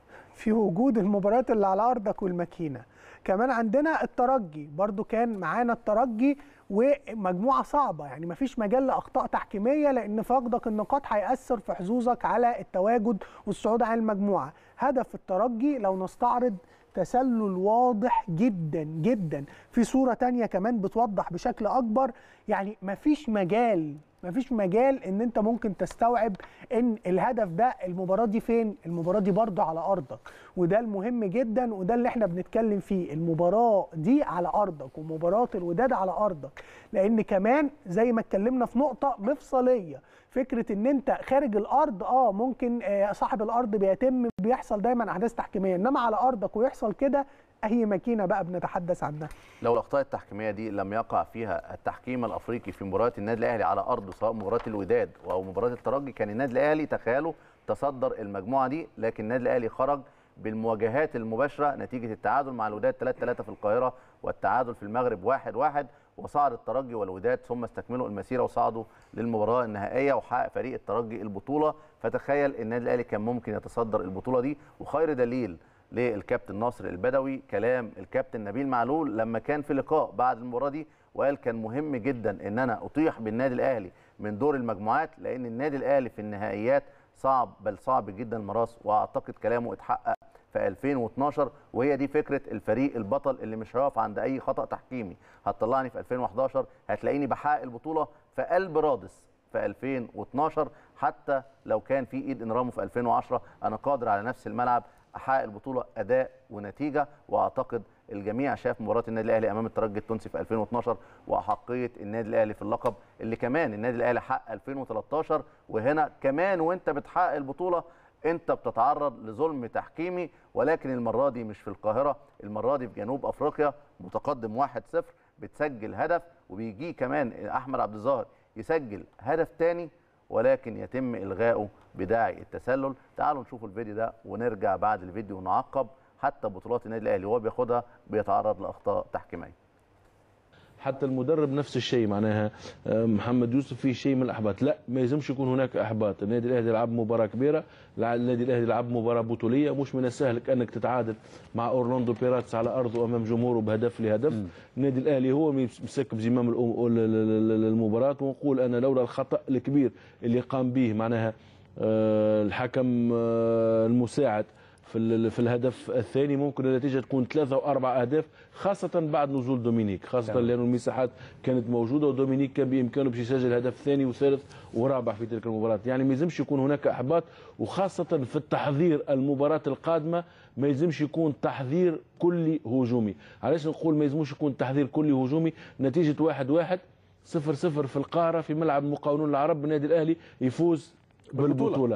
في وجود المباريات اللي على ارضك والماكينه كمان عندنا الترجي برضو كان معانا الترجي ومجموعه صعبه يعني مفيش مجال لاخطاء تحكيميه لان فقدك النقاط هياثر في حظوظك على التواجد والصعود على المجموعه هدف الترجي لو نستعرض تسلل واضح جدا جدا في صوره تانية كمان بتوضح بشكل اكبر يعني مفيش مجال مفيش مجال ان انت ممكن تستوعب ان الهدف ده المباراه دي فين المباراه دي برضه على ارضك وده المهم جدا وده اللي احنا بنتكلم فيه المباراه دي على ارضك ومباراه الوداد على ارضك لان كمان زي ما اتكلمنا في نقطه مفصليه فكره ان انت خارج الارض اه ممكن آه صاحب الارض بيتم بيحصل دايما احداث تحكيميه انما على ارضك ويحصل كده اهي ماكينه بقى بنتحدث عنها لو الاخطاء التحكيميه دي لم يقع فيها التحكيم الافريقي في مباراه النادي الاهلي على ارضه سواء مباراه الوداد او مباراه الترجي كان النادي الاهلي تخيلوا تصدر المجموعه دي لكن النادي الاهلي خرج بالمواجهات المباشره نتيجه التعادل مع الوداد 3 3 في القاهره والتعادل في المغرب 1 1 وصعد الترجي والوداد ثم استكملوا المسيره وصعدوا للمباراه النهائيه وحقق فريق الترجي البطوله فتخيل النادي الاهلي كان ممكن يتصدر البطوله دي وخير دليل للكابتن ناصر البدوي كلام الكابتن نبيل معلول لما كان في لقاء بعد المباراه دي وقال كان مهم جدا ان انا اطيح بالنادي الاهلي من دور المجموعات لان النادي الاهلي في النهائيات صعب بل صعب جدا المراس واعتقد كلامه اتحقق في 2012 وهي دي فكره الفريق البطل اللي مش هيقف عند اي خطا تحكيمي هتطلعني في 2011 هتلاقيني بحقق البطوله في قلب رادس في 2012 حتى لو كان في ايد انرامو في 2010 انا قادر على نفس الملعب احقق البطوله اداء ونتيجه واعتقد الجميع شاف مباراه النادي الاهلي امام الترجي التونسي في 2012 واحقيه النادي الاهلي في اللقب اللي كمان النادي الاهلي حقق 2013 وهنا كمان وانت بتحقق البطوله انت بتتعرض لظلم تحكيمي ولكن المره دي مش في القاهره المره دي في جنوب افريقيا متقدم 1-0 بتسجل هدف وبيجي كمان احمد عبد الظاهر يسجل هدف تاني ولكن يتم الغائه بداعي التسلل تعالوا نشوف الفيديو ده ونرجع بعد الفيديو ونعقب حتى بطولات النادي الاهلي وهو بياخدها بيتعرض لاخطاء تحكيميه حتى المدرب نفس الشيء معناها آه، محمد يوسف فيه شيء من الاحباط لا ما يلزمش يكون هناك احباط النادي الاهلي يلعب مباراه كبيره الع- النادي الاهلي يلعب مباراه بطوليه مش من السهل انك تتعادل مع اورلاندو بيراتس على ارضه امام جمهوره بهدف لهدف النادي الاهلي هو مسك بزمام الأم- ال- ال- ال- المباراه ونقول انا لولا الخطا الكبير اللي قام به معناها آه، الحكم آه، المساعد في ال- في الهدف الثاني ممكن النتيجه تكون ثلاثه واربع اهداف خاصه بعد نزول دومينيك خاصه تمام. لانه المساحات كانت موجوده ودومينيك كان بامكانه باش يسجل هدف ثاني وثالث ورابع في تلك المباراه يعني ما يلزمش يكون هناك احباط وخاصه في التحضير المباراه القادمه ما يلزمش يكون تحضير كلي هجومي علاش نقول ما يلزمش يكون تحضير كلي هجومي نتيجه واحد واحد صفر صفر في القاهره في ملعب المقاولون العرب النادي الاهلي يفوز بالبطوله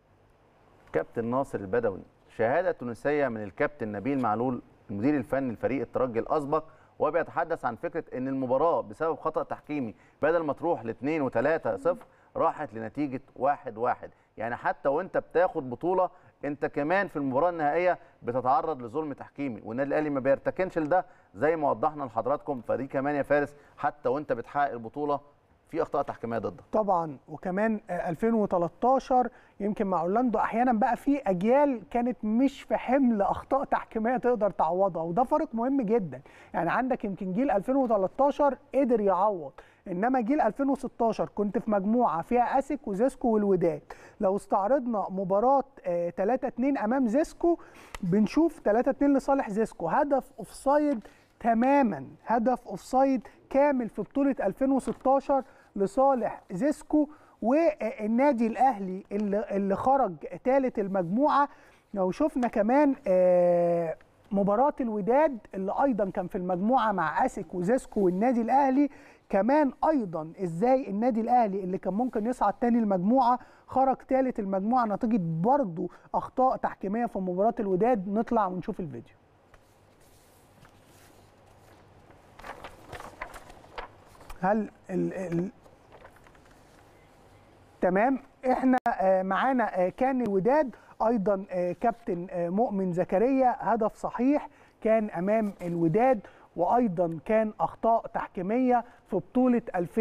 كابتن ناصر البدوي شهاده تونسيه من الكابتن نبيل معلول المدير الفني لفريق الترجي الاسبق وهو بيتحدث عن فكره ان المباراه بسبب خطا تحكيمي بدل ما تروح ل 2 و3 0 راحت لنتيجه 1 1 يعني حتى وانت بتاخد بطوله انت كمان في المباراه النهائيه بتتعرض لظلم تحكيمي والنادي الاهلي ما بيرتكنش لده زي ما وضحنا لحضراتكم فدي كمان يا فارس حتى وانت بتحقق البطوله في اخطاء تحكيميه ضدك طبعا وكمان آه، 2013 يمكن مع اورلاندو احيانا بقى في اجيال كانت مش في حمل اخطاء تحكيميه تقدر تعوضها وده فرق مهم جدا يعني عندك يمكن جيل 2013 قدر يعوض انما جيل 2016 كنت في مجموعه فيها اسك وزيسكو والوداد لو استعرضنا مباراه 3 2 امام زيسكو بنشوف 3 2 لصالح زيسكو هدف اوفسايد تماما هدف اوفسايد كامل في بطوله 2016 لصالح زيسكو والنادي الاهلي اللي, اللي خرج ثالث المجموعه لو شفنا كمان آه، مباراه الوداد اللي ايضا كان في المجموعه مع اسك وزيسكو والنادي الاهلي كمان ايضا ازاي النادي الاهلي اللي كان ممكن يصعد تاني المجموعه خرج ثالث المجموعه نتيجه برضه اخطاء تحكيميه في مباراه الوداد نطلع ونشوف الفيديو هل ال ال تمام احنا آه، معانا آه، كان الوداد ايضا آه، كابتن آه، مؤمن زكريا هدف صحيح كان امام الوداد وايضا كان اخطاء تحكيميه في بطوله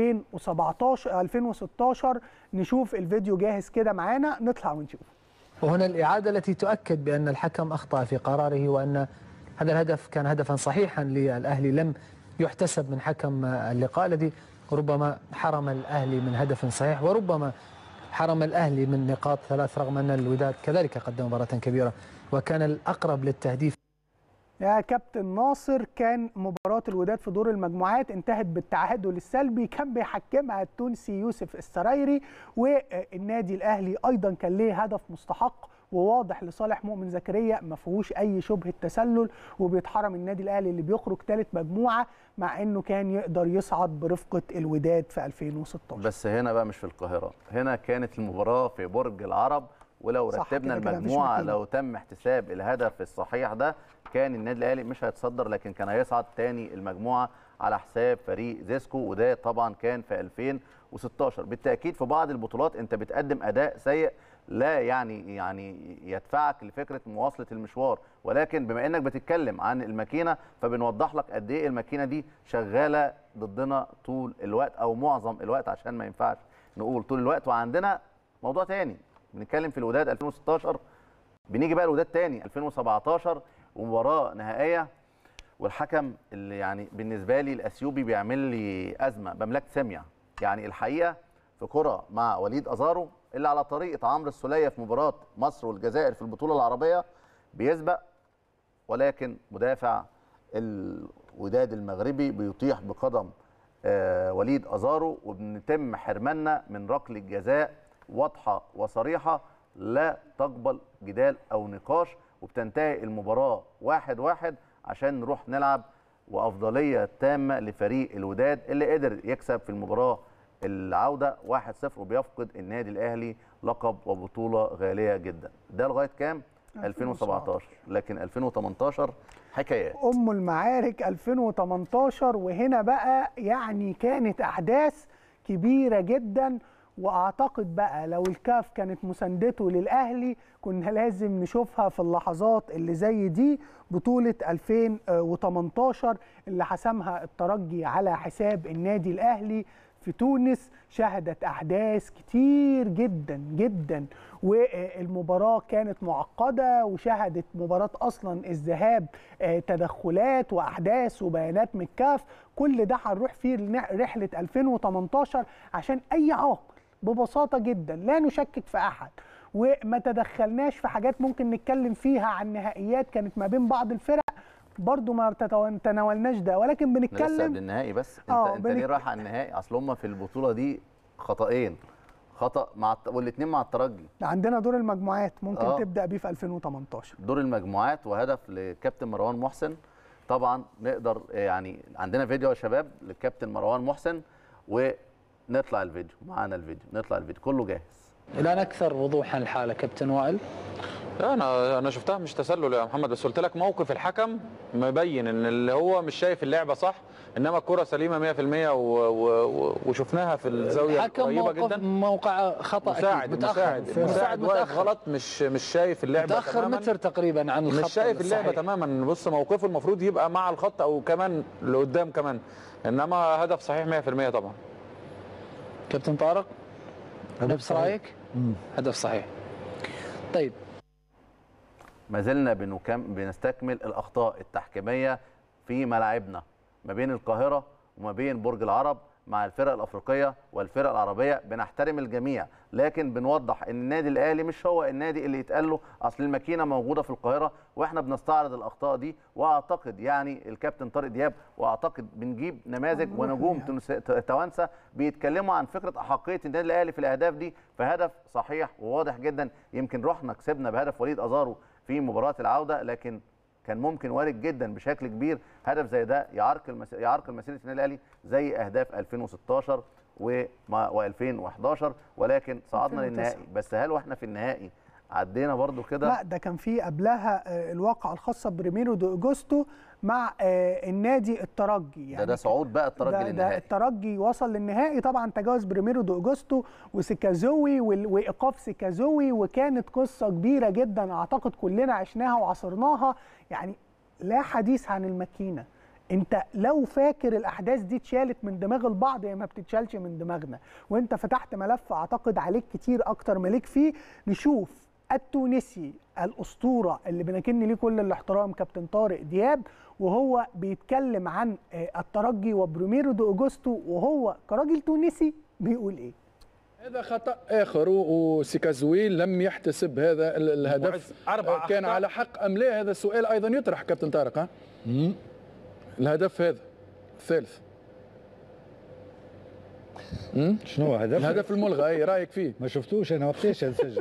2017 2016 نشوف الفيديو جاهز كده معانا نطلع ونشوف وهنا الإعادة التي تؤكد بأن الحكم أخطأ في قراره وأن هذا الهدف كان هدفا صحيحا للأهلي لم يحتسب من حكم اللقاء الذي ربما حرم الأهلي من هدف صحيح وربما حرم الأهلي من نقاط ثلاث رغم أن الوداد كذلك قدم مباراة كبيرة وكان الأقرب للتهديف يا كابتن ناصر كان مباراة الوداد في دور المجموعات انتهت بالتعادل السلبي كان بيحكمها التونسي يوسف السرايري والنادي الأهلي أيضا كان ليه هدف مستحق وواضح لصالح مؤمن زكريا ما فيهوش أي شبهة تسلل وبيتحرم النادي الأهلي اللي بيخرج ثالث مجموعة مع إنه كان يقدر يصعد برفقة الوداد في 2016 بس هنا بقى مش في القاهره هنا كانت المباراه في برج العرب ولو صح رتبنا كده كده مفيش المجموعه مكان. لو تم احتساب الهدف الصحيح ده كان النادي الاهلي مش هيتصدر لكن كان هيصعد تاني المجموعه على حساب فريق زيسكو وده طبعا كان في 2016 بالتاكيد في بعض البطولات انت بتقدم اداء سيء لا يعني يعني يدفعك لفكره مواصله المشوار ولكن بما انك بتتكلم عن الماكينه فبنوضح لك قد ايه الماكينه دي شغاله ضدنا طول الوقت او معظم الوقت عشان ما ينفعش نقول طول الوقت وعندنا موضوع تاني بنتكلم في الوداد 2016 بنيجي بقى الوداد تاني 2017 ومباراه نهائيه والحكم اللي يعني بالنسبه لي الاثيوبي بيعمل لي ازمه بملكه ساميه يعني الحقيقه في كره مع وليد ازارو اللي على طريقه عمرو السوليه في مباراه مصر والجزائر في البطوله العربيه بيسبق ولكن مدافع الوداد المغربي بيطيح بقدم آه، وليد ازارو وبنتم حرماننا من ركله جزاء واضحه وصريحه لا تقبل جدال او نقاش وبتنتهي المباراه واحد واحد عشان نروح نلعب وافضليه تامه لفريق الوداد اللي قدر يكسب في المباراه العوده 1-0 وبيفقد النادي الاهلي لقب وبطوله غاليه جدا ده لغايه كام 2017 لكن 2018 حكايات ام المعارك 2018 وهنا بقى يعني كانت احداث كبيره جدا واعتقد بقى لو الكاف كانت مساندته للاهلي كنا لازم نشوفها في اللحظات اللي زي دي بطوله 2018 اللي حسمها الترجي على حساب النادي الاهلي في تونس شهدت احداث كتير جدا جدا والمباراه كانت معقده وشهدت مباراه اصلا الذهاب آه، تدخلات واحداث وبيانات من الكاف كل ده هنروح فيه لنع- رحله 2018 عشان اي عاقل ببساطه جدا لا نشكك في احد وما تدخلناش في حاجات ممكن نتكلم فيها عن نهائيات كانت ما بين بعض الفرق برضو ما تتو- تناولناش ده ولكن احنا لسه بنتكلم قبل النهائي بس انت آه، انت ليه بنك- رايح على النهائي اصل هم في البطوله دي خطأين خطأ مع الت- والاثنين مع الترجي عندنا دور المجموعات ممكن آه. تبدا بيه في 2018 دور المجموعات وهدف لكابتن مروان محسن طبعا نقدر يعني عندنا فيديو يا شباب للكابتن مروان محسن ونطلع الفيديو معانا الفيديو نطلع الفيديو كله جاهز الآن أكثر وضوحا الحالة كابتن وائل لا انا انا شفتها مش تسلل يا محمد بس قلت لك موقف الحكم مبين ان اللي هو مش شايف اللعبه صح انما الكره سليمه 100% و... و... وشفناها في الزاويه الحكم قريبه موقف جدا موقع خطأ أكيد، مساعد متأخر مساعد في- مساعد واقف متأخر. غلط مش مش شايف اللعبه متأخر تماما متر تقريبا عن الخط مش شايف اللعبه الصحيح. تماما بص موقفه المفروض يبقى مع الخط او كمان لقدام كمان انما هدف صحيح 100% طبعا كابتن طارق نفس رايك؟ هدف صحيح طيب ما زلنا بنكم بنستكمل الاخطاء التحكيميه في ملاعبنا ما بين القاهره وما بين برج العرب مع الفرق الافريقيه والفرق العربيه بنحترم الجميع لكن بنوضح ان النادي الاهلي مش هو النادي اللي يتقال له اصل الماكينه موجوده في القاهره واحنا بنستعرض الاخطاء دي واعتقد يعني الكابتن طارق دياب واعتقد بنجيب نماذج ونجوم تونس- توانسه بيتكلموا عن فكره احقيه النادي الاهلي في الاهداف دي فهدف صحيح وواضح جدا يمكن رحنا كسبنا بهدف وليد ازارو في مباراه العوده لكن كان ممكن وارد جدا بشكل كبير هدف زي ده يعرقل مس... يعرقل مسيره النادي الاهلي زي اهداف 2016 و و2011 ولكن صعدنا 2009. للنهائي بس هل واحنا في النهائي عدينا برضو كده لا ده كان في قبلها آه، الواقعه الخاصه بريميرو دو اوجوستو مع آه، النادي الترجي ده ده صعود بقى الترجي ده, ده للنهائي الترجي وصل للنهائي طبعا تجاوز بريميرو دو اوجوستو وسيكازوي وال- وايقاف سيكازوي وكانت قصه كبيره جدا اعتقد كلنا عشناها وعصرناها يعني لا حديث عن الماكينه انت لو فاكر الاحداث دي اتشالت من دماغ البعض هي ما بتتشالش من دماغنا وانت فتحت ملف اعتقد عليك كتير اكتر مالك فيه نشوف التونسي الاسطوره اللي بنكن ليه كل الاحترام كابتن طارق دياب وهو بيتكلم عن آه، الترجي وبروميرو دو اوجوستو وهو كراجل تونسي بيقول ايه هذا خطا اخر و- وسيكازوي لم يحتسب هذا ال- الهدف أربع كان أخطاء. على حق ام لا هذا السؤال ايضا يطرح كابتن طارق ها الهدف هذا الثالث شنو هدف؟ الهدف الملغى اي رايك فيه ما شفتوش انا وقتاش نسجل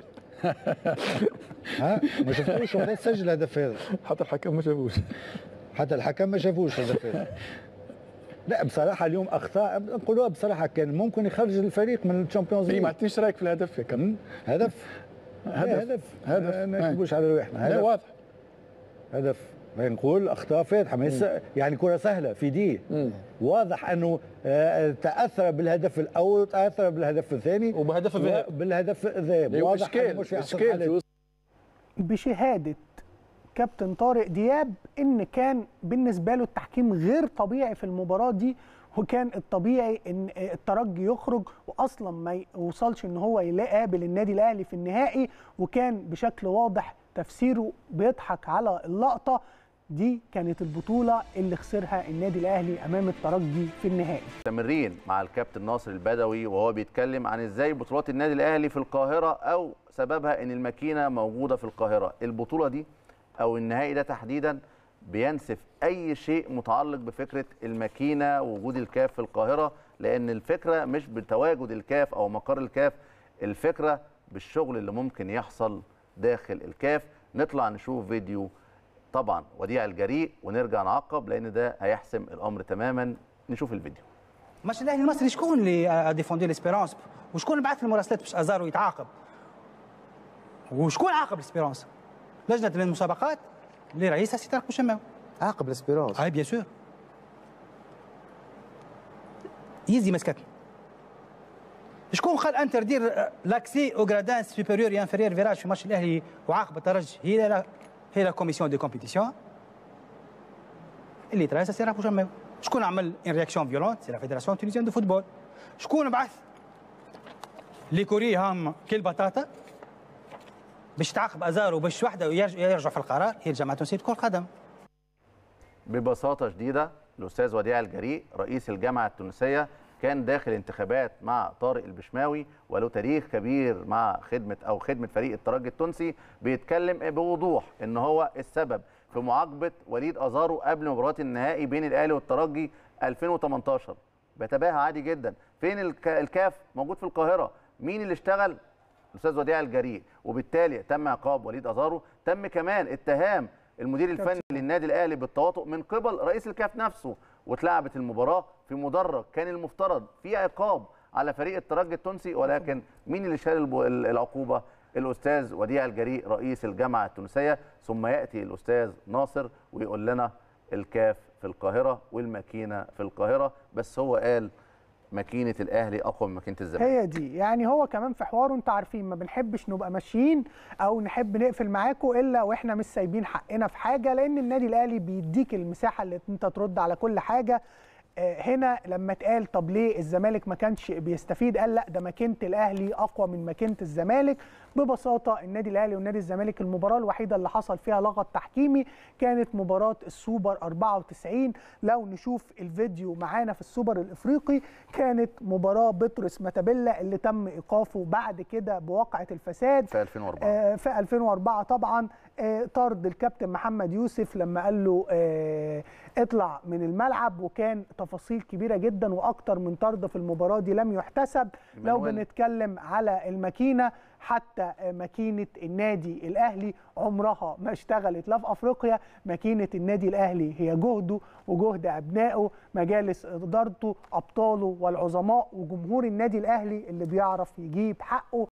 ها ما شفتوش وقت تسجل الهدف هذا حتى الحكم ما شافوش حتى الحكم ما شافوش الهدف هذا لا بصراحه اليوم اخطاء نقولوها بصراحه كان ممكن يخرج الفريق من الشامبيونز اي ليج ما عطينيش رايك في الهدف يا كابتن هدف هدف. لا، هدف هدف. ما أي. نكتبوش على رواحنا لا هدف واضح هدف ما نقول اخطاء فاتحه ما يس- يعني كره سهله في دي واضح انه آه، تاثر بالهدف الاول وتاثر بالهدف الثاني وبهدف الذهاب. بالهدف الذهاب واضح اشكال أنه مش في أحسن اشكال حالات. في وسط بشهاده كابتن طارق دياب ان كان بالنسبه له التحكيم غير طبيعي في المباراه دي وكان الطبيعي ان الترجي يخرج واصلا ما يوصلش ان هو يقابل النادي الاهلي في النهائي وكان بشكل واضح تفسيره بيضحك على اللقطه دي كانت البطوله اللي خسرها النادي الاهلي امام الترجي في النهائي مستمرين مع الكابتن ناصر البدوي وهو بيتكلم عن ازاي بطولات النادي الاهلي في القاهره او سببها ان الماكينه موجوده في القاهره البطوله دي او النهائي ده تحديدا بينسف اي شيء متعلق بفكره الماكينه ووجود الكاف في القاهره لان الفكره مش بتواجد الكاف او مقر الكاف الفكره بالشغل اللي ممكن يحصل داخل الكاف نطلع نشوف فيديو طبعا وديع الجريء ونرجع نعقب لان ده هيحسم الامر تماما نشوف الفيديو ماتش الاهلي المصري شكون اللي ديفوندي ليسبيرونس وشكون اللي بعث المراسلات باش ازارو يتعاقب وشكون عاقب ليسبيرونس لجنه المسابقات اللي رئيسها سي طارق بوشماوي عاقب ليسبيرونس اي بيان سور يزي مسكتنا شكون قال انتردير لاكسي او غرادان سوبيريور اي انفيريور فيراج في ماتش الاهلي وعاقب الترجي هي لا هي لا كوميسيون دي كومبيتيسيون اللي ترى سي رابو جامي شكون عمل ان رياكسيون فيولونت سي لا فيدراسيون تونيزيان دو فوتبول شكون بعث لي كوري هام كيل بطاطا باش تعاقب ازارو باش وحده ويرجع يرجع في القرار هي الجامعه التونسيه لكره القدم ببساطه شديده الاستاذ وديع الجريء رئيس الجامعه التونسيه كان داخل انتخابات مع طارق البشماوي وله تاريخ كبير مع خدمه او خدمه فريق الترجي التونسي بيتكلم بوضوح ان هو السبب في معاقبه وليد ازارو قبل مباراه النهائي بين الاهلي والترجي 2018 بيتباهى عادي جدا فين الك- الكاف موجود في القاهره مين اللي اشتغل الاستاذ وديع الجريء وبالتالي تم عقاب وليد ازارو تم كمان اتهام المدير الفني للنادي الاهلي بالتواطؤ من قبل رئيس الكاف نفسه واتلعبت المباراه في مدرج كان المفترض في عقاب على فريق الترجي التونسي ولكن مين اللي شال الب- العقوبه الاستاذ وديع الجريء رئيس الجامعه التونسيه ثم ياتي الاستاذ ناصر ويقول لنا الكاف في القاهره والماكينه في القاهره بس هو قال ماكينه الاهلي اقوى من ماكينه الزمالك هي دي يعني هو كمان في حواره انتوا عارفين ما بنحبش نبقى ماشيين او نحب نقفل معاكم الا واحنا مش سايبين حقنا في حاجه لان النادي الاهلي بيديك المساحه اللي انت ترد على كل حاجه آه، هنا لما اتقال طب ليه الزمالك ما كانش بيستفيد قال لا ده ماكينه الاهلي اقوى من ماكينه الزمالك ببساطه النادي الاهلي والنادي الزمالك المباراه الوحيده اللي حصل فيها لغط تحكيمي كانت مباراه السوبر 94 لو نشوف الفيديو معانا في السوبر الافريقي كانت مباراه بطرس ماتابيلا اللي تم ايقافه بعد كده بواقعه الفساد في 2004 آه، في 2004 طبعا آه، طرد الكابتن محمد يوسف لما قال له آه، اطلع من الملعب وكان تفاصيل كبيره جدا واكتر من طرد في المباراه دي لم يحتسب لو إيمانويل. بنتكلم على الماكينه حتى آه، ماكينه النادي الاهلي عمرها ما اشتغلت لا في افريقيا ماكينه النادي الاهلي هي جهده وجهد ابنائه مجالس ادارته ابطاله والعظماء وجمهور النادي الاهلي اللي بيعرف يجيب حقه